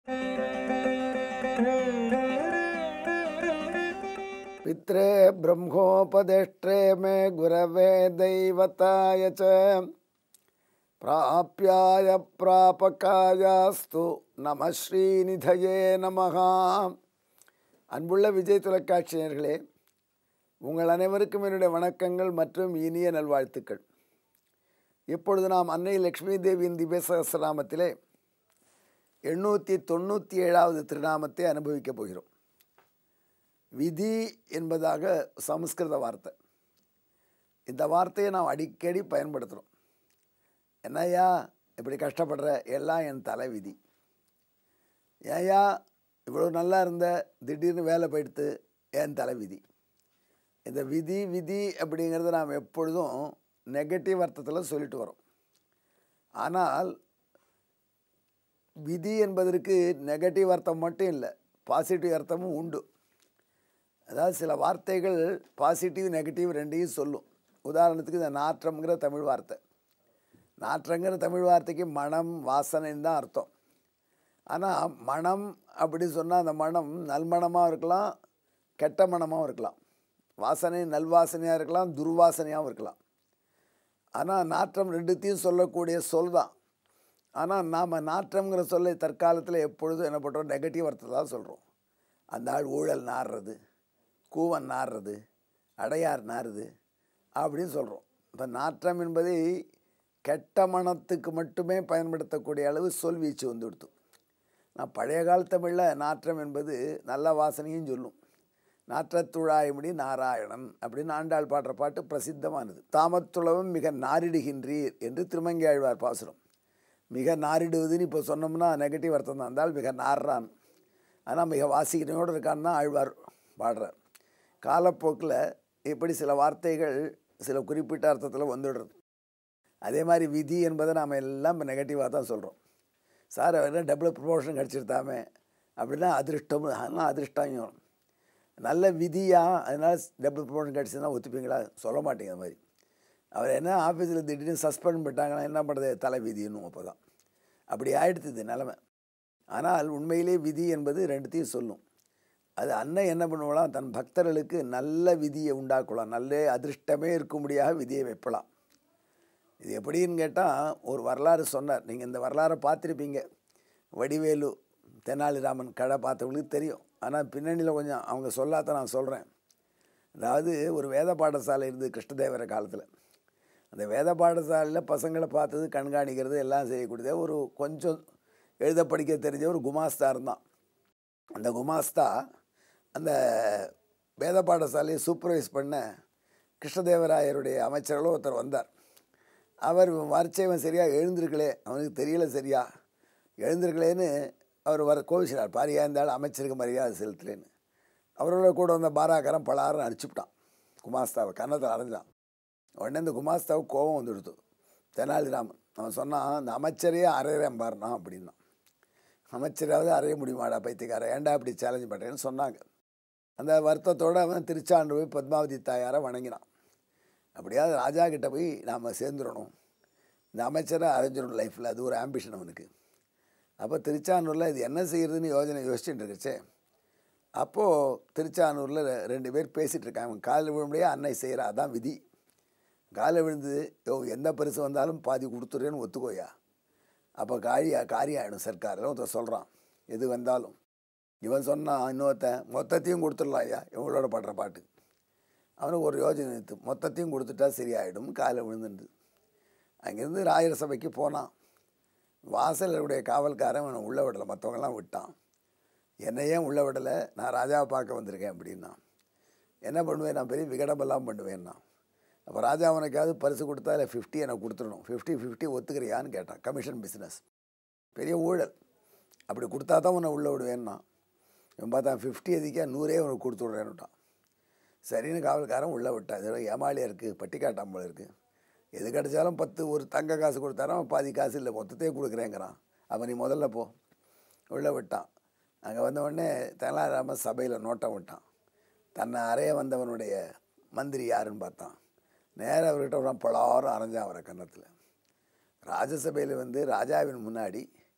पित्रे ब्रह्मोपदेष्ट्रे मे गुरवे दैवताय च प्राप्याय प्रापकायास्तु நம ஸ்ரீநிதயே நமகா அன்புள்ள விஜய் தொலைக்காட்சியர்களே உங்கள் அனைவருக்கும் என்னுடைய வணக்கங்கள் மற்றும் இனிய நல்வாழ்த்துக்கள் இப்பொழுது நாம் அன்னை லக்ஷ்மி தேவியின் திவ்ய சகசிரநாமத்திலே எண்ணூற்றி தொண்ணூற்றி ஏழாவது திருநாமத்தை அனுபவிக்கப் போகிறோம் விதி என்பதாக சமஸ்கிருத வார்த்தை இந்த வார்த்தையை நாம் அடிக்கடி பயன்படுத்துகிறோம் என்னய்யா இப்படி கஷ்டப்படுற எல்லாம் என் தலை விதி ஏயா இவ்வளோ நல்லா இருந்த திடீர்னு வேலை போயிடுத்து என் தலை விதி இந்த விதி விதி அப்படிங்கிறத நாம் எப்பொழுதும் நெகட்டிவ் அர்த்தத்தில் சொல்லிட்டு வரோம் ஆனால் விதி என்பதற்கு நெகட்டிவ் அர்த்தம் மட்டும் இல்லை பாசிட்டிவ் அர்த்தமும் உண்டு அதாவது சில வார்த்தைகள் பாசிட்டிவ் நெகட்டிவ் ரெண்டையும் சொல்லும் உதாரணத்துக்கு இந்த நாற்றம்ங்கிற தமிழ் வார்த்தை நாற்றங்கிற தமிழ் வார்த்தைக்கு மனம் வாசனைன்னு தான் அர்த்தம் ஆனால் மனம் அப்படி சொன்னால் அந்த மனம் நல்மணமாக இருக்கலாம் கெட்ட மனமாகவும் இருக்கலாம் வாசனை நல்வாசனையாக இருக்கலாம் துர்வாசனையாகவும் இருக்கலாம் ஆனால் நாற்றம் ரெண்டுத்தையும் சொல்லக்கூடிய சொல் தான் ஆனால் நாம் நாற்றம்ங்கிற சொல்லை தற்காலத்தில் எப்பொழுதும் என்ன பண்ணுறோம் நெகட்டிவ் அர்த்தத்தை தான் சொல்கிறோம் அந்த ஆள் ஊழல் நாடுறது கூவன் நாடுறது அடையார் நாறுது அப்படின்னு சொல்கிறோம் இப்போ நாற்றம் என்பதை கெட்ட மனத்துக்கு மட்டுமே பயன்படுத்தக்கூடிய அளவு சொல் வீச்சு வந்து கொடுத்து நான் பழைய கால தமிழில் நாற்றம் என்பது நல்ல வாசனையும் சொல்லும் நாற்றத்துழாயமுடி நாராயணன் அப்படின்னு ஆண்டாள் பாடுற பாட்டு பிரசித்தமானது தாமத்துளவும் மிக நாரிடுகின்றீர் என்று திருமங்கையாழ்வார் பாசுரம் மிக நாரிடுவதுன்னு இப்போ சொன்னோம்னா நெகட்டிவ் அர்த்தம் தான் இருந்தால் மிக நாடுறான் ஆனால் மிக வாசிக்கிறனோடு இருக்கான்னு தான் ஆழ்வார் பாடுறார் காலப்போக்கில் இப்படி சில வார்த்தைகள் சில குறிப்பிட்ட அர்த்தத்தில் வந்துடுறது அதே மாதிரி விதி என்பதை நாம் எல்லாம் இப்போ நெகட்டிவாக தான் சொல்கிறோம் சார் என்ன டபுள் ப்ரொமோஷன் கிடச்சிருத்தாமே அப்படின்னா அதிருஷ்டம் ஆனால் அதிர்ஷ்டம் நல்ல விதியாக அதனால் டபுள் ப்ரொமோஷன் கிடச்சதுன்னா ஒத்துப்பீங்களா சொல்ல மாட்டேங்க அது மாதிரி அவர் என்ன ஆஃபீஸில் திடீர்னு சஸ்பெண்ட் பண்ணிட்டாங்கன்னா என்ன பண்ணுறது தலை விதின்னு அப்போ தான் அப்படி ஆயிடுத்துது நிலமை ஆனால் உண்மையிலே விதி என்பது ரெண்டுத்தையும் சொல்லும் அது அன்னை என்ன பண்ணுவலாம் தன் பக்தர்களுக்கு நல்ல விதியை உண்டாக்கலாம் நல்ல அதிர்ஷ்டமே இருக்கும்படியாக விதியை வைப்பலாம் இது எப்படின்னு கேட்டால் ஒரு வரலாறு சொன்னார் நீங்கள் இந்த வரலாறை பார்த்துருப்பீங்க வடிவேலு தெனாலிராமன் கடை பார்த்தவங்களுக்கு தெரியும் ஆனால் பின்னணியில் கொஞ்சம் அவங்க சொல்லாத நான் சொல்கிறேன் அதாவது ஒரு வேத பாடசாலை இருந்தது கிருஷ்ணதேவர காலத்தில் அந்த வேத பாடசாலையில் பசங்களை பார்த்தது கண்காணிக்கிறது எல்லாம் செய்யக்கூடியது ஒரு கொஞ்சம் எழுத படிக்க தெரிஞ்ச ஒரு குமாஸ்தா இருந்தான் அந்த குமாஸ்தா அந்த வேத பாடசாலையை சூப்பர்வைஸ் பண்ண கிருஷ்ணதேவராயருடைய அமைச்சர்களும் ஒருத்தர் வந்தார் அவர் வரைச்சவன் சரியாக எழுந்திருக்கலே அவனுக்கு தெரியல சரியா எழுந்திருக்கலேன்னு அவர் வர கோவிச்சினார் பாரியா இருந்தாலும் அமைச்சருக்கு மரியாதை செலுத்தலேன்னு அவரோட கூட வந்த பாராக்காரன் பலாரம் அடிச்சுவிட்டான் குமாஸ்தாவை கன்னத்தில் அரைஞ்சான் உடனே இந்த குமாஸ்தாவுக்கு கோபம் வந்துடுத்து தெனாலிராமன் அவன் சொன்னான் அந்த அமைச்சரையே அரையிறேன் பாருனா அப்படின்னா அமைச்சராவது அறைய முடியுமாடா பைத்தியக்கார ஏன்டா அப்படி சேலஞ்ச் பண்ணுறேன்னு சொன்னாங்க அந்த வருத்தத்தோடு அவன் திருச்சாண்டு போய் பத்மாவதி தாயாரை வணங்கினான் அப்படியாவது ராஜா கிட்ட போய் நாம் சேர்ந்துடணும் இந்த அமைச்சரை அரைஞ்சிடணும் லைஃப்பில் அது ஒரு ஆம்பிஷன் அவனுக்கு அப்போ திருச்சானூரில் இது என்ன செய்கிறதுன்னு யோஜனை யோசிச்சுட்டு இருக்குச்சே அப்போது திருச்சானூரில் ரெண்டு பேர் பேசிகிட்டு இருக்காங்க அவன் காலில் விழும்படியே அன்னை செய்கிறா அதான் விதி காலில் விழுந்து யோ எந்த பரிசு வந்தாலும் பாதி கொடுத்துட்றேன்னு ஒத்துக்கோயா அப்போ காரியா காரியம் ஆகிடும் சர்க்காரில் ஒருத்தர் சொல்கிறான் எது வந்தாலும் இவன் சொன்னான் இன்னொருத்தன் மொத்தத்தையும் கொடுத்துடலாம் ஐயா இவங்களோட பாடுற பாட்டு அவனுக்கு ஒரு யோஜனை எடுத்து மொத்தத்தையும் கொடுத்துட்டா சரியாயிடும் காலை விழுந்துண்டு அங்கேருந்து ராயர் சபைக்கு போனான் வாசலுடைய காவல்காரன் அவனை உள்ளே விடலை மற்றவங்களாம் விட்டான் என்னையே உள்ளே விடலை நான் ராஜாவை பார்க்க வந்திருக்கேன் அப்படின்னா என்ன பண்ணுவேன் நான் பெரிய விகடமெல்லாம் பண்ணுவேன்னா அப்போ ராஜா அவனுக்காவது பரிசு கொடுத்தா இல்லை ஃபிஃப்டி எனக்கு கொடுத்துடணும் ஃபிஃப்டி ஃபிஃப்டி ஒத்துக்கிறியான்னு கேட்டான் கமிஷன் பிஸ்னஸ் பெரிய ஊழல் அப்படி கொடுத்தா தான் உன்னை உள்ளே விடுவேன்னா இவன் பார்த்தா ஃபிஃப்டி எதிக்கா நூறே உனக்கு கொடுத்து விட்றேன்னுட்டான் சரின்னு காவல்காரன் உள்ளே விட்டான் இதோ ஏமாளியாக இருக்குது பட்டிக்காட்டாம் போல இருக்குது எது கிடைச்சாலும் பத்து ஒரு தங்க காசு கொடுத்தாரான் பாதி காசு இல்லை மொத்தத்தையே கொடுக்குறேங்கிறான் அப்போ நீ முதல்ல போ உள்ளே விட்டான் அங்கே வந்த உடனே தெனாலிராம சபையில் நோட்டம் விட்டான் தன்னை அறைய வந்தவனுடைய மந்திரி யாருன்னு பார்த்தான் நேராக அவர்கிட்ட ஒரு பலாரம் அரைஞ்சான் அவரை கன்னத்தில் ராஜசபையில் வந்து ராஜாவின் முன்னாடி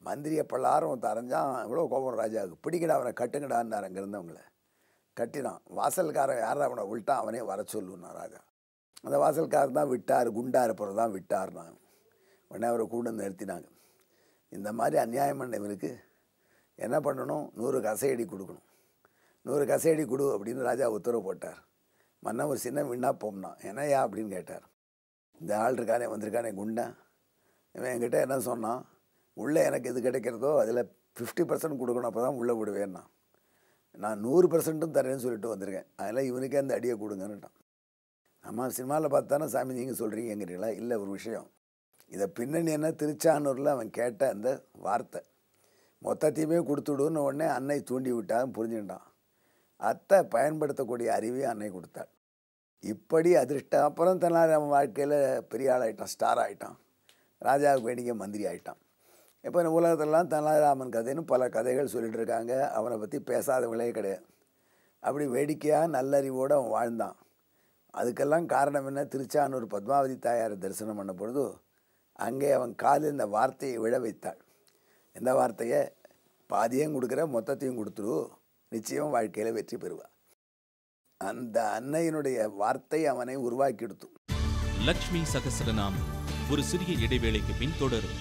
மந்திரியை பல்லாரம் தரைஞ்சான் எவ்வளோ கோபம் ராஜாவுக்கு பிடிக்கடா அவனை கட்டுங்கடான்னார் அங்கே இருந்தவங்கள கட்டினான் வாசல்காரன் யார் அவனை விட்டான் அவனே வர சொல்லுன்னா ராஜா அந்த வாசல்காரன் தான் விட்டார் குண்டா இருப்பவர் தான் விட்டார்னா உடனே அவரை கூட வந்து நிறுத்தினாங்க இந்த மாதிரி அநியாயம் பண்ண இவனுக்கு என்ன பண்ணணும் நூறு கசையடி கொடுக்கணும் நூறு கசையடி கொடு அப்படின்னு ராஜா உத்தரவு போட்டார் மன்னன் ஒரு சின்ன விண்ணா போம்னா என்னையா அப்படின்னு கேட்டார் இந்த ஆள் இருக்கானே வந்திருக்கானே குண்டா இவன் என்கிட்ட என்ன சொன்னான் உள்ளே எனக்கு எது கிடைக்கிறதோ அதில் ஃபிஃப்டி பர்சன்ட் கொடுக்கணும் அப்போ தான் உள்ளே விடுவேன்னா நான் நூறு பர்சன்ட்டும் தரேன்னு சொல்லிட்டு வந்திருக்கேன் அதில் இவனுக்கே அந்த அடியை கொடுங்கன்னுட்டான் நம்ம சினிமாவில் பார்த்தானே சாமி நீங்கள் சொல்கிறீங்கிறீங்களா இல்லை ஒரு விஷயம் இதை பின்னணி என்ன திருச்சானூரில் அவன் கேட்ட அந்த வார்த்தை மொத்தத்தையுமே கொடுத்துடுன்னு உடனே அன்னை தூண்டி விட்டான் புரிஞ்சுட்டான் அத்தை பயன்படுத்தக்கூடிய அறிவையும் அன்னை கொடுத்தாள் இப்படி அதிர்ஷ்டம் அப்புறம் தன்னால் அவன் வாழ்க்கையில் பெரிய ஆள் ஆகிட்டான் ஸ்டார் ஆகிட்டான் ராஜாவுக்கு வேண்டிய மந்திரி ஆகிட்டான் இப்போ இந்த உலகத்திலலாம் தெனாலிராமன் கதைன்னு பல கதைகள் சொல்லிட்டு இருக்காங்க அவனை பற்றி பேசாதவங்களே கிடையாது அப்படி வேடிக்கையாக நல்லறிவோடு அவன் வாழ்ந்தான் அதுக்கெல்லாம் காரணம் என்ன திருச்சானூர் பத்மாவதி தாயாரை தரிசனம் பண்ண பொழுது அங்கே அவன் காலில் இந்த வார்த்தையை விழ வைத்தாள் எந்த வார்த்தையை பாதியும் கொடுக்குற மொத்தத்தையும் கொடுத்துரு நிச்சயம் வாழ்க்கையில் வெற்றி பெறுவாள் அந்த அன்னையினுடைய வார்த்தை அவனை உருவாக்கி எடுத்து லக்ஷ்மி சகசரநாமம் ஒரு சிறிய இடைவேளைக்கு பின் தொடரும்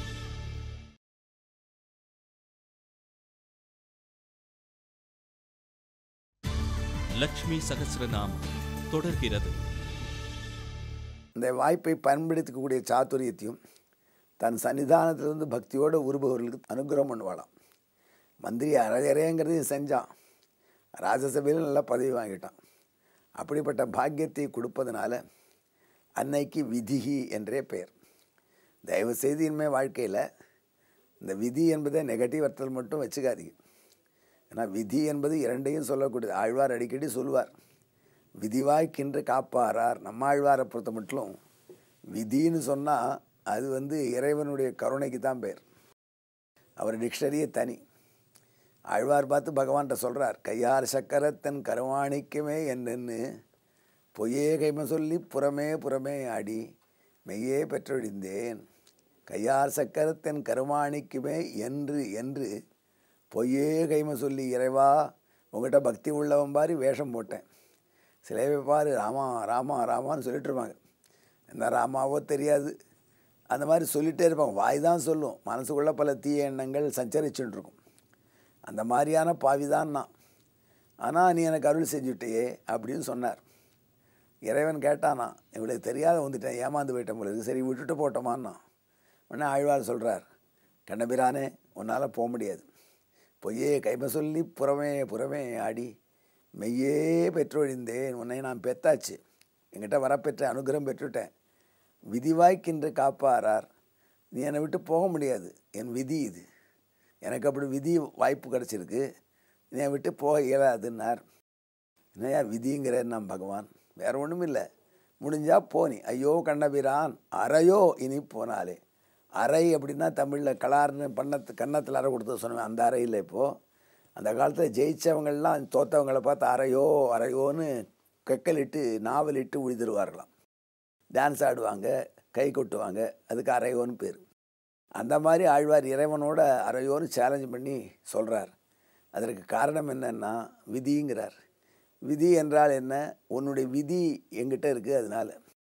லக்ஷ்மி சகசரநாமம் தொடர்கிறது இந்த வாய்ப்பை பயன்படுத்திக்கக்கூடிய சாத்துரியத்தையும் தன் சன்னிதானத்திலிருந்து பக்தியோடு உருபவர்களுக்கு அனுகிரகம் பண்ணுவாளாம் மந்திரி அரையறைங்கிறதையும் செஞ்சான் ராஜசபையில் நல்லா பதவி வாங்கிட்டான் அப்படிப்பட்ட பாக்கியத்தை கொடுப்பதனால அன்னைக்கு விதிகி என்றே பெயர் தயவு செய்து இனிமேல் வாழ்க்கையில் இந்த விதி என்பதை நெகட்டிவ் அர்த்தத்தில் மட்டும் வச்சுக்காதீங்க ஏன்னா விதி என்பது இரண்டையும் சொல்லக்கூடியது ஆழ்வார் அடிக்கடி சொல்லுவார் விதிவாய்க்கின்று காப்பாரார் நம்ம ஆழ்வாரை பொறுத்த மட்டும் விதின்னு சொன்னால் அது வந்து இறைவனுடைய கருணைக்கு தான் பேர் அவர் டிக்ஷனரியே தனி ஆழ்வார் பார்த்து பகவான்கிட்ட சொல்கிறார் கையார் சக்கரத்தன் கருவாணிக்குமே என்னென்னு பொய்யே கைம சொல்லி புறமே புறமே ஆடி மெய்யே பெற்றொழிந்தேன் கையார் சக்கரத்தன் கருமாணிக்குமே என்று என்று பொய்யே கைம சொல்லி இறைவா உங்கள்கிட்ட பக்தி உள்ளவன் பாரி வேஷம் போட்டேன் சிலைவை பாரு ராமா ராமா ராமான்னு சொல்லிட்டு இருப்பாங்க என்ன ராமாவோ தெரியாது அந்த மாதிரி சொல்லிகிட்டே இருப்பாங்க வாய் தான் சொல்லும் மனசுக்குள்ளே பல தீய எண்ணங்கள் சஞ்சரிச்சுட்டு இருக்கும் அந்த மாதிரியான பாவி தான் நான் ஆனால் நீ எனக்கு அருள் செஞ்சுட்டியே அப்படின்னு சொன்னார் இறைவன் கேட்டானா இவளுக்கு தெரியாத வந்துட்டேன் ஏமாந்து போயிட்டேன் போல இருக்கு சரி விட்டுட்டு போட்டோமான்னா உடனே ஆழ்வார் சொல்கிறார் கண்ணபிரானே உன்னால் போக முடியாது பொய்யே கைம சொல்லி புறமே புறமே ஆடி மெய்யே பெற்றொழிந்தேன் உன்னை நான் பெத்தாச்சு என்கிட்ட வரப்பெற்ற அனுகிரகம் பெற்றுட்டேன் விதிவாய்க்கின்று காப்பாரார் நீ என்னை விட்டு போக முடியாது என் விதி இது எனக்கு அப்படி விதி வாய்ப்பு கிடச்சிருக்கு நீ என்னை விட்டு போக இயலாதுன்னார் என்னையா விதிங்கிறேன் நான் பகவான் வேறு ஒன்றும் இல்லை முடிஞ்சா போனி ஐயோ கண்ணபிரான் அறையோ இனி போனாலே அறை அப்படின்னா தமிழில் கலார்னு பண்ணத்து கன்னத்தில் அறை கொடுத்து சொன்னேன் அந்த அறையில் இப்போது அந்த காலத்தில் ஜெயித்தவங்கள்லாம் தோத்தவங்களை பார்த்து அறையோ அறையோன்னு கெக்கலிட்டு நாவலிட்டு உழுதுருவார்களாம் டான்ஸ் ஆடுவாங்க கை கொட்டுவாங்க அதுக்கு அறையோன்னு பேர் அந்த மாதிரி ஆழ்வார் இறைவனோட அறையோன்னு சேலஞ்ச் பண்ணி சொல்கிறார் அதற்கு காரணம் என்னன்னா விதிங்கிறார் விதி என்றால் என்ன உன்னுடைய விதி எங்கிட்ட இருக்குது அதனால்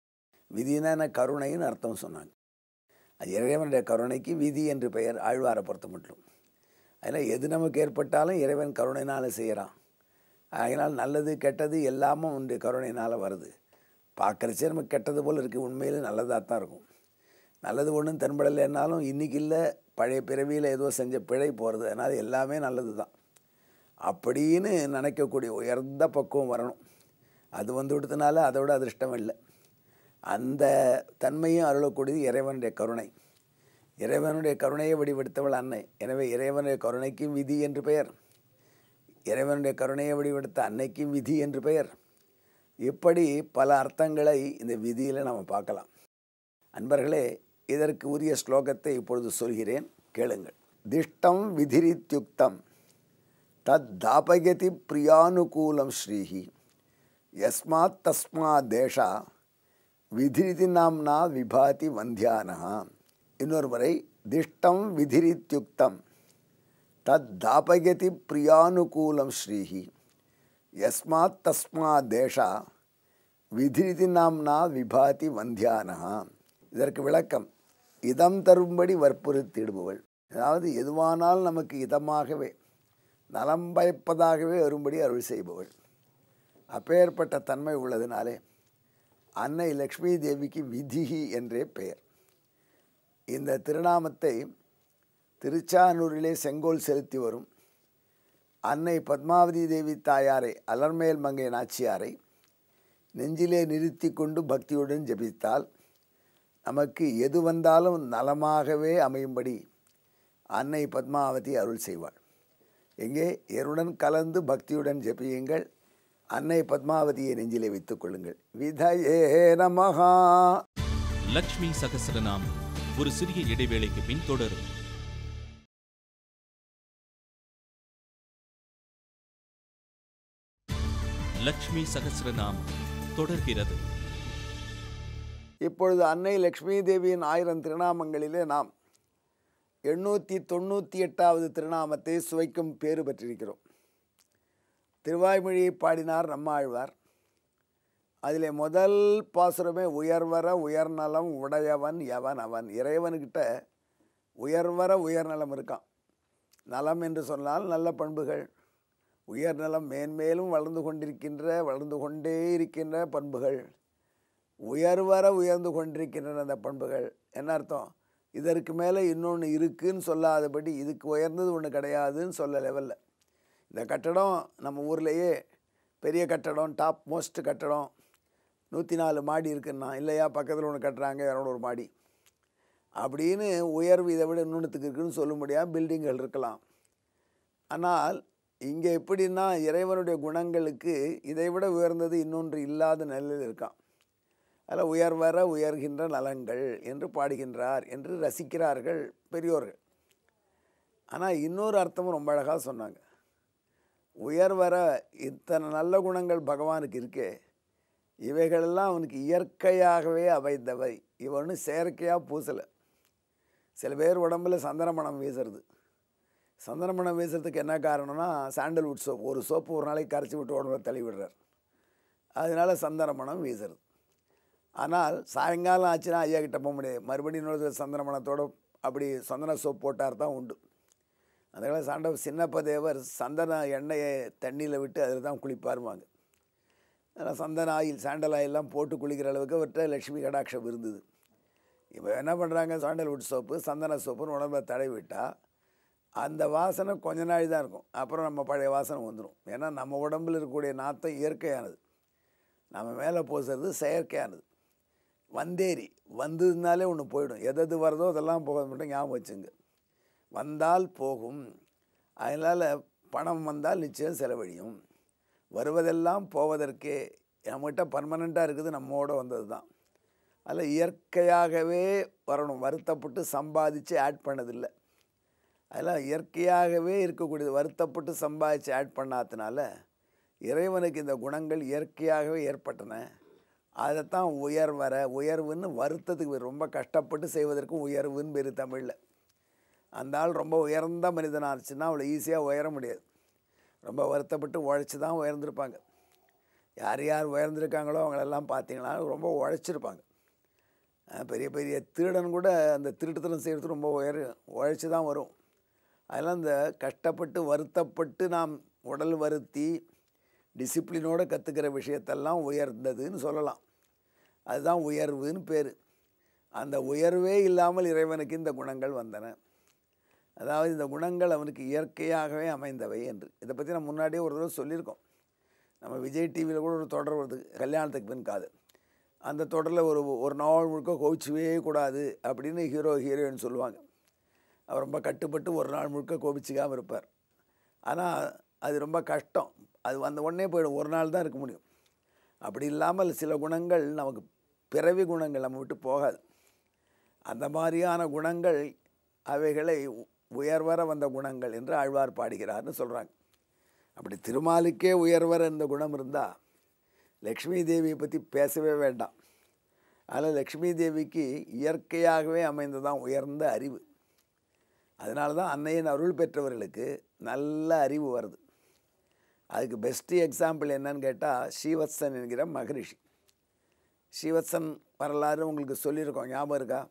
விதினா என்ன கருணைன்னு அர்த்தம் சொன்னாங்க அது இறைவனுடைய கருணைக்கு விதி என்று பெயர் ஆழ்வாரை பொறுத்த மட்டும் அதில் எது நமக்கு ஏற்பட்டாலும் இறைவன் கருணைனால் செய்கிறான் அதனால் நல்லது கெட்டது எல்லாமும் உன்னுடைய கருணையினால் வருது பார்க்குறச்சே நமக்கு கெட்டது போல் இருக்குது உண்மையில் நல்லதாக தான் இருக்கும் நல்லது ஒன்றும் தென்படலைன்னாலும் இன்றைக்கி இல்லை பழைய பிறவியில் ஏதோ செஞ்ச பிழை போகிறது அதனால் எல்லாமே நல்லது தான் அப்படின்னு நினைக்கக்கூடிய உயர்ந்த பக்குவம் வரணும் அது வந்து விடுத்தனால அதோட அதிர்ஷ்டம் இல்லை அந்த தன்மையும் அருளக்கூடியது இறைவனுடைய கருணை இறைவனுடைய கருணையை வடிவெடுத்தவள் அன்னை எனவே இறைவனுடைய கருணைக்கும் விதி என்று பெயர் இறைவனுடைய கருணையை வடிவெடுத்த அன்னைக்கும் விதி என்று பெயர் இப்படி பல அர்த்தங்களை இந்த விதியில் நம்ம பார்க்கலாம் அன்பர்களே இதற்கு உரிய ஸ்லோகத்தை இப்பொழுது சொல்கிறேன் கேளுங்கள் திஷ்டம் விதிரித்யுக்தம் தத் தாபயதி பிரியானுகூலம் ஸ்ரீஹி யஸ்மாத் தஸ்மாத் தேஷா விதிரிதி நாம்னா விபாதி வந்தியானஹா இன்னொரு முறை திஷ்டம் விதிரித்யுக்தம் தத் தாபயதி பிரியானுகூலம் ஸ்ரீஹி யஸ்மாத் தஸ்மா தேஷா விதிரிதி நாம்னா விபாதி வந்தியானஹா இதற்கு விளக்கம் இதம் தரும்படி வற்புறுத்திடுபவள் அதாவது எதுவானால் நமக்கு இதமாகவே நலம் பயப்பதாகவே வரும்படி அருள் செய்பவள் அப்பேற்பட்ட தன்மை உள்ளதினாலே அன்னை லக்ஷ்மி தேவிக்கு விதிஹி என்றே பெயர் இந்த திருநாமத்தை திருச்சானூரிலே செங்கோல் செலுத்தி வரும் அன்னை பத்மாவதி தேவி தாயாரை அலர்மேல் மங்கை நாச்சியாரை நெஞ்சிலே நிறுத்தி கொண்டு பக்தியுடன் ஜெபித்தால் நமக்கு எது வந்தாலும் நலமாகவே அமையும்படி அன்னை பத்மாவதி அருள் செய்வாள் எங்கே எருடன் கலந்து பக்தியுடன் ஜெபியுங்கள் அன்னை பத்மாவதியை நெஞ்சிலே வைத்துக் கொள்ளுங்கள் விதயே நமஹா லக்ஷ்மி சகஸ்ரநாமம் ஒரு சிறிய இடைவேளைக்கு பின் தொடரும் லக்ஷ்மி சகஸ்ரநாமம் தொடர்கிறது இப்பொழுது அன்னை லக்ஷ்மி தேவியின் ஆயிரம் திருநாமங்களிலே நாம் எண்ணூற்றி தொண்ணூற்றி எட்டாவது திருநாமத்தை சுவைக்கும் பேறு பெற்றிருக்கிறோம் திருவாய்மொழியை பாடினார் நம்மாழ்வார் அதிலே முதல் பாசுரமே உயர்வர உயர்நலம் உடையவன் எவன் அவன் இறைவனுக்கிட்ட உயர்வர உயர்நலம் இருக்கான் நலம் என்று சொன்னால் நல்ல பண்புகள் உயர்நலம் மேன்மேலும் வளர்ந்து கொண்டிருக்கின்ற வளர்ந்து கொண்டே இருக்கின்ற பண்புகள் உயர்வர உயர்ந்து கொண்டிருக்கின்றன அந்த பண்புகள் என்ன அர்த்தம் இதற்கு மேலே இன்னொன்று இருக்குன்னு சொல்லாதபடி இதுக்கு உயர்ந்தது ஒன்று கிடையாதுன்னு சொல்ல லெவலில் இந்த கட்டடம் நம்ம ஊர்லேயே பெரிய கட்டடம் டாப் மோஸ்ட் கட்டடம் நூற்றி நாலு மாடி இருக்குன்னா இல்லையா பக்கத்தில் ஒன்று கட்டுறாங்க இரநூறு மாடி அப்படின்னு உயர்வு இதை விட இன்னொன்றுத்துக்கு இருக்குன்னு சொல்ல முடியாது பில்டிங்கள் இருக்கலாம் ஆனால் இங்கே எப்படின்னா இறைவனுடைய குணங்களுக்கு இதை விட உயர்ந்தது இன்னொன்று இல்லாத நிலையில் இருக்கான் அதில் உயர்வர உயர்கின்ற நலங்கள் என்று பாடுகின்றார் என்று ரசிக்கிறார்கள் பெரியோர்கள் ஆனால் இன்னொரு அர்த்தமும் ரொம்ப அழகாக சொன்னாங்க உயர்வர இத்தனை நல்ல குணங்கள் பகவானுக்கு இருக்கே இவைகளெல்லாம் அவனுக்கு இயற்கையாகவே அமைந்தவை இவனு செயற்கையாக பூசலை சில பேர் உடம்புல சந்தன மணம் வீசுறது சந்தன மணம் வீசுறதுக்கு என்ன காரணம்னா சாண்டல்வுட் சோப் ஒரு சோப்பு ஒரு நாளைக்கு கரைச்சி விட்டு உடம்புல தள்ளி விடுறார் அதனால சந்தன மணம் வீசுறது ஆனால் சாயங்காலம் ஆச்சுன்னா ஐயா கிட்ட போக முடியாது மறுபடியும் இன்னொரு சந்தன மணத்தோட அப்படி சந்தன சோப் போட்டார் தான் உண்டு அதனால் சாண்டவ சின்னப்ப தேவர் சந்தன எண்ணெயை தண்ணியில் விட்டு அதில் தான் குளிப்பாருவாங்க அதனால் சந்தன ஆயில் சாண்டல் ஆயிலெலாம் போட்டு குளிக்கிற அளவுக்கு அவர்கிட்ட லட்சுமி கடாட்சம் இருந்தது இப்போ என்ன பண்ணுறாங்க சாண்டல்வுட் சோப்பு சந்தன சோப்புன்னு உடம்புல தடவி விட்டால் அந்த வாசனை கொஞ்ச நாள் தான் இருக்கும் அப்புறம் நம்ம பழைய வாசனை வந்துடும் ஏன்னா நம்ம உடம்பில் இருக்கக்கூடிய நாத்தம் இயற்கையானது நம்ம மேலே பூசுறது செயற்கையானது வந்தேரி வந்ததுனாலே ஒன்று போயிடும் எது எது வருதோ அதெல்லாம் போக மட்டும் ஞாபகம் வச்சுங்க வந்தால் போகும் அதனால் பணம் வந்தால் நிச்சயம் செலவழியும் வருவதெல்லாம் போவதற்கே நம்மகிட்ட பர்மனெண்ட்டாக இருக்குது நம்மோட வந்தது தான் அதில் இயற்கையாகவே வரணும் வருத்தப்பட்டு சம்பாதிச்சு ஆட் பண்ணதில்லை அதெல்லாம் இயற்கையாகவே இருக்கக்கூடியது வருத்தப்பட்டு சம்பாதிச்சு ஆட் பண்ணாதனால இறைவனுக்கு இந்த குணங்கள் இயற்கையாகவே ஏற்பட்டன அதைத்தான் உயர்வர உயர்வுன்னு வருத்தத்துக்கு ரொம்ப கஷ்டப்பட்டு செய்வதற்கும் உயர்வுன்னு பேர் தமிழில் அந்த ஆள் ரொம்ப உயர்ந்த மனிதனாக இருந்துச்சுன்னா அவளை ஈஸியாக உயர முடியாது ரொம்ப வருத்தப்பட்டு உழைச்சி தான் உயர்ந்திருப்பாங்க யார் யார் உயர்ந்திருக்காங்களோ அவங்களெல்லாம் பார்த்தீங்கன்னா ரொம்ப உழைச்சிருப்பாங்க அஹ் பெரிய பெரிய திருடன் கூட அந்த திருட்டுத்தனம் செய்கிறது ரொம்ப உயர் உழைச்சி தான் வரும் அதெல்லாம் இந்த கஷ்டப்பட்டு வருத்தப்பட்டு நாம் உடல் வருத்தி டிசிப்ளினோடு கற்றுக்கிற விஷயத்தெல்லாம் உயர்ந்ததுன்னு சொல்லலாம் அதுதான் உயர்வுன்னு பேர் அந்த உயர்வே இல்லாமல் இறைவனுக்கு இந்த குணங்கள் வந்தன அதாவது இந்த குணங்கள் அவனுக்கு இயற்கையாகவே அமைந்தவை என்று இதை பற்றி நான் முன்னாடியே ஒரு தடவை சொல்லியிருக்கோம் நம்ம விஜய் டிவியில் கூட ஒரு தொடர் வருது கல்யாணத்துக்கு பின் காது அந்த தொடரில் ஒரு ஒரு நாள் முழுக்க கோவிச்சவே கூடாது அப்படின்னு ஹீரோ ஹீரோயின் சொல்லுவாங்க அவர் ரொம்ப கட்டுப்பட்டு ஒரு நாள் முழுக்க கோபிச்சிக்காமல் இருப்பார் ஆனால் அது ரொம்ப கஷ்டம் அது வந்த உடனே போயிடும் ஒரு நாள் தான் இருக்க முடியும் அப்படி இல்லாமல் சில குணங்கள் நமக்கு பிறவி குணங்கள் நம்ம விட்டு போகாது அந்த மாதிரியான குணங்கள் அவைகளை உ- உயர்வர வந்த குணங்கள் என்று ஆழ்வார் பாடுகிறார்னு சொல்கிறாங்க அப்படி திருமாலுக்கே உயர்வர இந்த குணம் இருந்தால் லக்ஷ்மி தேவியை பற்றி பேசவே வேண்டாம் அதில் லக்ஷ்மி தேவிக்கு இயற்கையாகவே அமைந்ததான் உயர்ந்த அறிவு அதனால தான் அன்னையின் அருள் பெற்றவர்களுக்கு நல்ல அறிவு வருது அதுக்கு பெஸ்ட்டு எக்ஸாம்பிள் என்னன்னு கேட்டால் ஸ்ரீவத்சன் என்கிற மகரிஷி ஸ்ரீவத்சன் வரலாறு உங்களுக்கு சொல்லியிருக்கோம் ஞாபகம் இருக்கா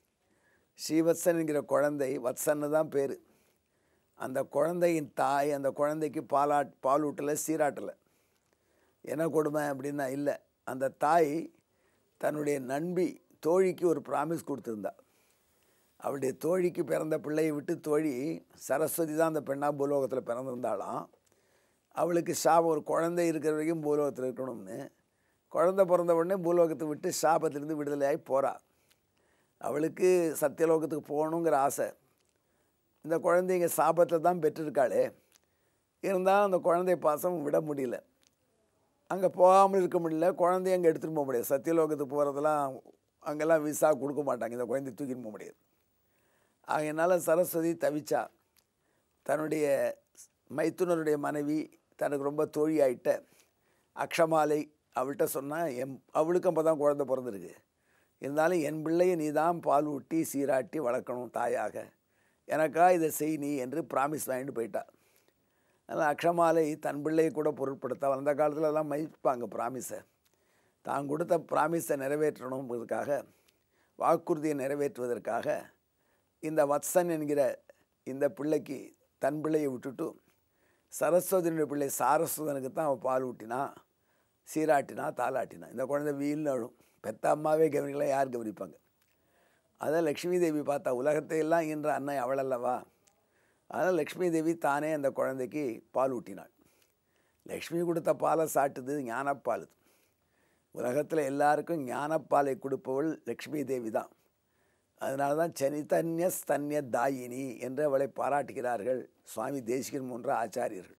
ஸ்ரீவத்சன் என்கிற குழந்தை வத்சன்னு தான் பேர் அந்த குழந்தையின் தாய் அந்த குழந்தைக்கு பாலாட் பாலூட்டலை சீராட்டலை என்ன கொடுமை அப்படின்னா இல்லை அந்த தாய் தன்னுடைய நண்பி தோழிக்கு ஒரு ப்ராமிஸ் கொடுத்துருந்தா அவளுடைய தோழிக்கு பிறந்த பிள்ளையை விட்டு தோழி சரஸ்வதி தான் அந்த பெண்ணாக பூலோகத்தில் பிறந்திருந்தாலாம் அவளுக்கு சாபம் ஒரு குழந்தை இருக்கிற வரைக்கும் பூலோகத்தில் இருக்கணும்னு குழந்தை பிறந்த உடனே பூலோகத்தை விட்டு சாபத்திலிருந்து விடுதலையாகி போகிறா அவளுக்கு சத்தியலோகத்துக்கு போகணுங்கிற ஆசை இந்த குழந்தைங்க சாபத்தை தான் பெற்றிருக்காளே இருந்தாலும் அந்த குழந்தை பாசம் விட முடியல அங்கே போகாமல் இருக்க முடியல குழந்தைய அங்கே எடுத்துகிட்டு போக முடியாது சத்தியலோகத்துக்கு போகிறதெல்லாம் அங்கெல்லாம் விசா கொடுக்க மாட்டாங்க இந்த குழந்தைய தூக்கிட்டு போக முடியாது ஆகையினால சரஸ்வதி தவிச்சா தன்னுடைய மைத்துனருடைய மனைவி தனக்கு ரொம்ப தோழி ஆயிட்ட அக்ஷமாலை அவள்கிட்ட சொன்னால் என் அவளுக்கும் அப்போ தான் குழந்தை பிறந்திருக்கு இருந்தாலும் என் பிள்ளையை நீ தான் பால் ஊட்டி சீராட்டி வளர்க்கணும் தாயாக எனக்கா இதை செய் நீ என்று ப்ராமிஸ் வாங்கிட்டு போயிட்டா அதனால் அக்ஷமாலை தன் பிள்ளையை கூட பொருட்படுத்த அந்த காலத்துலலாம் மதிப்பாங்க ப்ராமிஸை தான் கொடுத்த ப்ராமிஸை நிறைவேற்றணுங்கிறதுக்காக வாக்குறுதியை நிறைவேற்றுவதற்காக இந்த வத்சன் என்கிற இந்த பிள்ளைக்கு தன் பிள்ளையை விட்டுட்டு சரஸ்வதியினுடைய பிள்ளை சாரஸ்வதனுக்கு தான் அவன் பால் ஊட்டினா சீராட்டினா தாலாட்டினா இந்த குழந்தை வீல்னு அழும் பெத்த அம்மாவே கவனிக்கல யார் கவனிப்பாங்க அதான் லக்ஷ்மி தேவி பார்த்தா உலகத்தை எல்லாம் ஈன்ற அன்னை அவள் அல்லவா அதனால் லக்ஷ்மி தேவி தானே அந்த குழந்தைக்கு பால் ஊட்டினாள் லக்ஷ்மி கொடுத்த பாலை சாட்டுது ஞானப்பால் இது. உலகத்தில் எல்லாருக்கும் ஞானப்பாலை கொடுப்பவள் லக்ஷ்மி தேவி தான் அதனால தான் சனிதன்ய ஸ்தன்ய தாயினி என்று அவளை பாராட்டுகிறார்கள் சுவாமி தேசிகன் போன்ற ஆச்சாரியர்கள்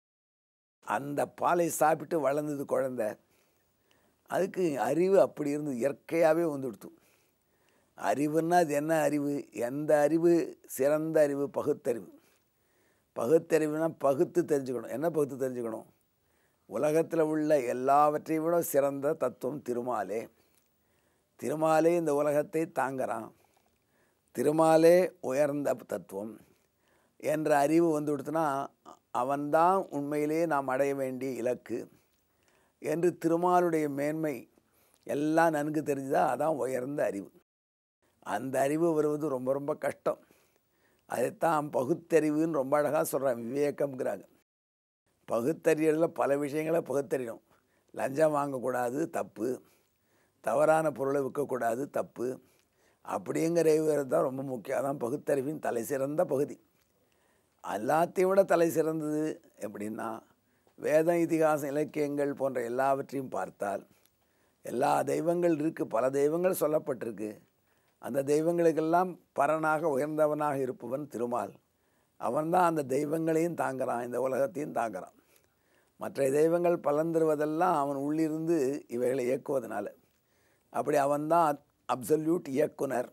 அந்த பாலை சாப்பிட்டு வளர்ந்தது குழந்தை அதுக்கு அறிவு அப்படி இருந்து இயற்கையாகவே வந்துடுத்து அறிவுன்னா அது என்ன அறிவு எந்த அறிவு சிறந்த அறிவு பகுத்தறிவு பகுத்தறிவுனா பகுத்து தெரிஞ்சுக்கணும் என்ன பகுத்து தெரிஞ்சுக்கணும் உலகத்தில் உள்ள எல்லாவற்றையும் விட சிறந்த தத்துவம் திருமாலே திருமாலே இந்த உலகத்தை தாங்குறான் திருமாலே உயர்ந்த தத்துவம் என்ற அறிவு வந்து கொடுத்தனா அவன்தான் உண்மையிலே நாம் அடைய வேண்டிய இலக்கு என்று திருமாலுடைய மேன்மை எல்லாம் நன்கு தெரிஞ்சுதா அதான் உயர்ந்த அறிவு அந்த அறிவு வருவது ரொம்ப ரொம்ப கஷ்டம் அதைத்தான் பகுத்தறிவுன்னு ரொம்ப அழகாக சொல்கிறாங்க விவேகம்ங்கிறாங்க பகுத்தறியலில் பல விஷயங்களை பகுத்தறியணும் லஞ்சம் வாங்கக்கூடாது தப்பு தவறான பொருளை விற்கக்கூடாது தப்பு அப்படிங்கிற அறிவு தான் ரொம்ப முக்கியம் அதான் பகுத்தறிவின் தலை சிறந்த பகுதி எல்லாத்தையும் விட தலை சிறந்தது எப்படின்னா வேதம் இதிகாசம் இலக்கியங்கள் போன்ற எல்லாவற்றையும் பார்த்தால் எல்லா தெய்வங்கள் இருக்குது பல தெய்வங்கள் சொல்லப்பட்டிருக்கு அந்த தெய்வங்களுக்கெல்லாம் பரனாக உயர்ந்தவனாக இருப்பவன் திருமால் அவன்தான் அந்த தெய்வங்களையும் தாங்குறான் இந்த உலகத்தையும் தாங்குறான் மற்ற தெய்வங்கள் பலன் தருவதெல்லாம் அவன் உள்ளிருந்து இவைகளை இயக்குவதனால அப்படி அவன்தான் அப்சல்யூட் இயக்குனர்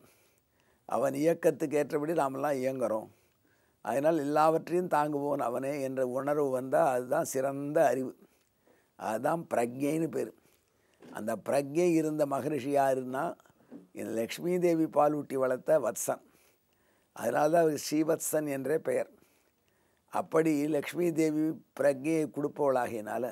அவன் இயக்கத்துக்கு ஏற்றபடி நாமெல்லாம் இயங்குறோம் அதனால் எல்லாவற்றையும் தாங்குவோன் அவனே என்ற உணர்வு வந்தால் அதுதான் சிறந்த அறிவு அதுதான் பிரக்ஞைன்னு பேர் அந்த பிரக்ஞை இருந்த மகரிஷி யாருன்னா இந்த லக்ஷ்மி தேவி பாலூட்டி வளர்த்த வத்சன் அதனால தான் அவர் ஸ்ரீவத்சன் என்றே பெயர் அப்படி லக்ஷ்மி தேவி பிரக்ஞையை கொடுப்பவளாகினால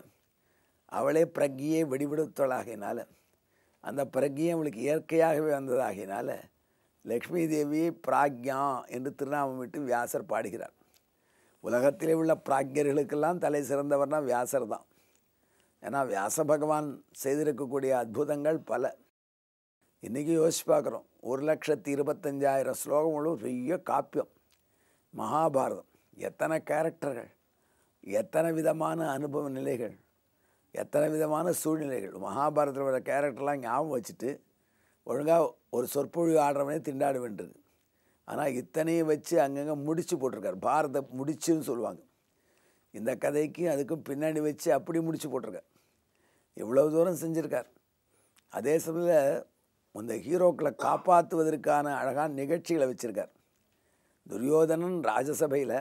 அவளே பிரக்ஞையை வெடிவிடுத்தவளாகினால அந்த பிரக்ஞை அவளுக்கு இயற்கையாகவே வந்ததாகினால லக்ஷ்மி தேவி பிராக்யா என்று திருநாமம் விட்டு வியாசர் பாடுகிறார் உலகத்திலே உள்ள பிராக்யர்களுக்கெல்லாம் தலை சிறந்தவர்னா வியாசர் தான் ஏன்னா வியாச பகவான் செய்திருக்கக்கூடிய அற்புதங்கள் பல இன்றைக்கி யோசிச்சு பார்க்குறோம் ஒரு லட்சத்தி இருபத்தஞ்சாயிரம் ஸ்லோகம் உள்ள ஒரு பெரிய காப்பியம் மகாபாரதம் எத்தனை கேரக்டர்கள் எத்தனை விதமான அனுபவ நிலைகள் எத்தனை விதமான சூழ்நிலைகள் மகாபாரதத்தில் வர கேரக்டர்லாம் ஞாபகம் வச்சுட்டு ஒழுங்காக ஒரு சொற்பொழிவு ஆடுறவனே திண்டாட வேண்டியது ஆனால் இத்தனையும் வச்சு அங்கங்கே முடிச்சு போட்டிருக்கார் பாரத முடிச்சுன்னு சொல்லுவாங்க இந்த கதைக்கு அதுக்கும் பின்னாடி வச்சு அப்படி முடிச்சு போட்டிருக்கார் இவ்வளோ தூரம் செஞ்சுருக்கார் அதே சமயத்தில் இந்த ஹீரோக்களை காப்பாற்றுவதற்கான அழகான நிகழ்ச்சிகளை வச்சுருக்கார் துரியோதனன் ராஜசபையில்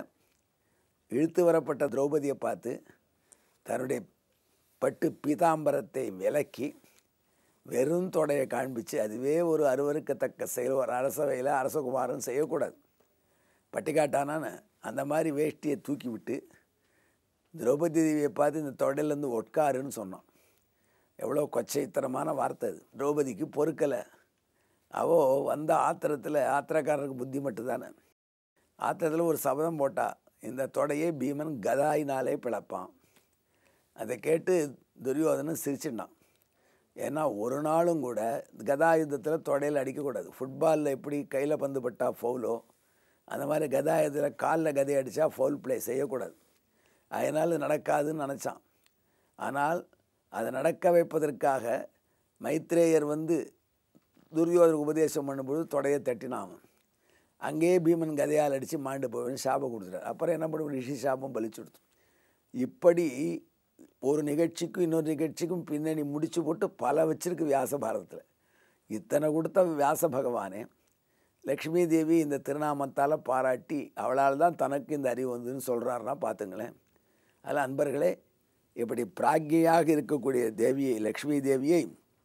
இழுத்து வரப்பட்ட திரௌபதியை பார்த்து தன்னுடைய பட்டு பீதாம்பரத்தை விலக்கி வெறும் தொடையை காண்பிச்சு அதுவே ஒரு அருவருக்கத்தக்க செயல் ஒரு அரசவையில் அரசகுமாரன் செய்யக்கூடாது பட்டிக்காட்டானான்னு அந்த மாதிரி வேஷ்டியை தூக்கி விட்டு திரௌபதி தேவியை பார்த்து இந்த தொடையிலேருந்து ஒட்காருன்னு சொன்னான் எவ்வளோ கொச்சைத்தனமான வார்த்தை அது திரௌபதிக்கு பொறுக்கலை அவோ வந்த ஆத்திரத்தில் ஆத்திரக்காரருக்கு புத்தி மட்டும்தானே ஆத்திரத்தில் ஒரு சபதம் போட்டா இந்த தொடையை பீமன் கதாயினாலே பிளப்பான் அதை கேட்டு துரியோதனன் சிரிச்சிட்டான் ஏன்னா ஒரு நாளும் கூட கதாயுத்தத்தில் தொடையில் அடிக்கக்கூடாது ஃபுட்பாலில் எப்படி கையில் பந்து பட்டா ஃபவுலோ அந்த மாதிரி கதாயுதத்தில் காலில் கதை அடித்தா ஃபவுல் ப்ளே செய்யக்கூடாது அதனால் இது நடக்காதுன்னு நினச்சான் ஆனால் அதை நடக்க வைப்பதற்காக மைத்ரேயர் வந்து துரியோதனுக்கு உபதேசம் பண்ணும்பொழுது தொடையை தட்டினான் அவன் அங்கேயே பீமன் கதையால் அடித்து மாண்டு போவேன்னு சாபம் கொடுத்துட்டார் அப்புறம் என்ன பண்ணுவோம் ரிஷி சாபம் பலிச்சு கொடுத்து இப்படி ஒரு நிகழ்ச்சிக்கும் இன்னொரு நிகழ்ச்சிக்கும் பின்னணி முடிச்சு போட்டு பல வச்சிருக்கு வியாச பாரதத்தில் இத்தனை கொடுத்த வியாச பகவானே லக்ஷ்மி தேவி இந்த திருநாமத்தால் பாராட்டி அவளால் தான் தனக்கு இந்த அறிவு வந்ததுன்னு சொல்கிறாருன்னா பார்த்துங்களேன் அதில் அன்பர்களே இப்படி பிராக்கியாக இருக்கக்கூடிய தேவியை லக்ஷ்மி தேவியை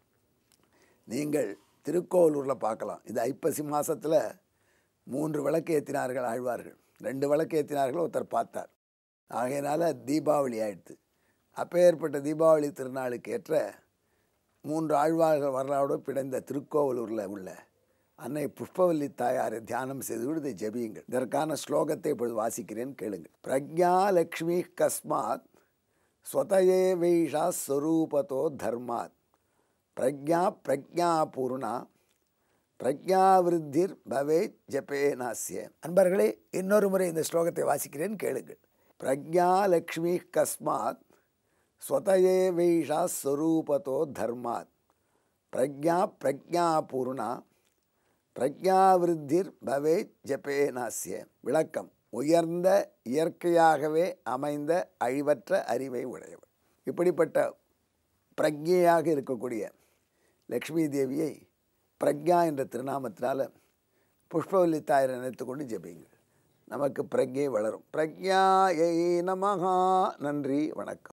நீங்கள் திருக்கோவலூரில் பார்க்கலாம் இது ஐப்பசி மாதத்தில் மூன்று விளக்கு ஏற்றினார்கள் ஆழ்வார்கள் ரெண்டு விளக்கு ஏற்றினார்கள் ஒருத்தர் பார்த்தார் ஆகையினால தீபாவளி ஆயிடுத்து அப்பேற்பட்ட தீபாவளி திருநாளுக்கு ஏற்ற மூன்று ஆழ்வார்கள் வரலாறு பிடைந்த திருக்கோவலூரில் உள்ள அன்னை புஷ்பவல்லி தாயாரை தியானம் செய்து இதை ஜபியுங்கள் இதற்கான ஸ்லோகத்தை இப்பொழுது வாசிக்கிறேன் கேளுங்கள் பிரக்ஞா லக்ஷ்மி கஸ்மாத் ஸ்வதயே வைஷா ஸ்வரூபத்தோ தர்மாத் பிரக்ஞா பிரக்ஞா பூர்ணா பிரக்ஞாவிருத்திர் பவே ஜபே நாசிய அன்பர்களே இன்னொரு முறை இந்த ஸ்லோகத்தை வாசிக்கிறேன் கேளுங்கள் பிரக்ஞா லக்ஷ்மி கஸ்மாத் ஸ்வதயே வைஷா ஸ்வரூபத்தோ தர்மாத் பிரக்ஞா பிரக்ஞா பூர்ணா பிரக்ஞாவிருத்திர் பவே ஜபே நாசிய விளக்கம் உயர்ந்த இயற்கையாகவே அமைந்த அழிவற்ற அறிவை உடையவர் இப்படிப்பட்ட பிரக்ஞையாக இருக்கக்கூடிய லக்ஷ்மி தேவியை பிரக்ஞா என்ற திருநாமத்தினால புஷ்பவல்லி தாயரை நினைத்து கொண்டு ஜெபியுங்கள் நமக்கு பிரக்ஞை வளரும் பிரக்ஞா நமகா நன்றி வணக்கம்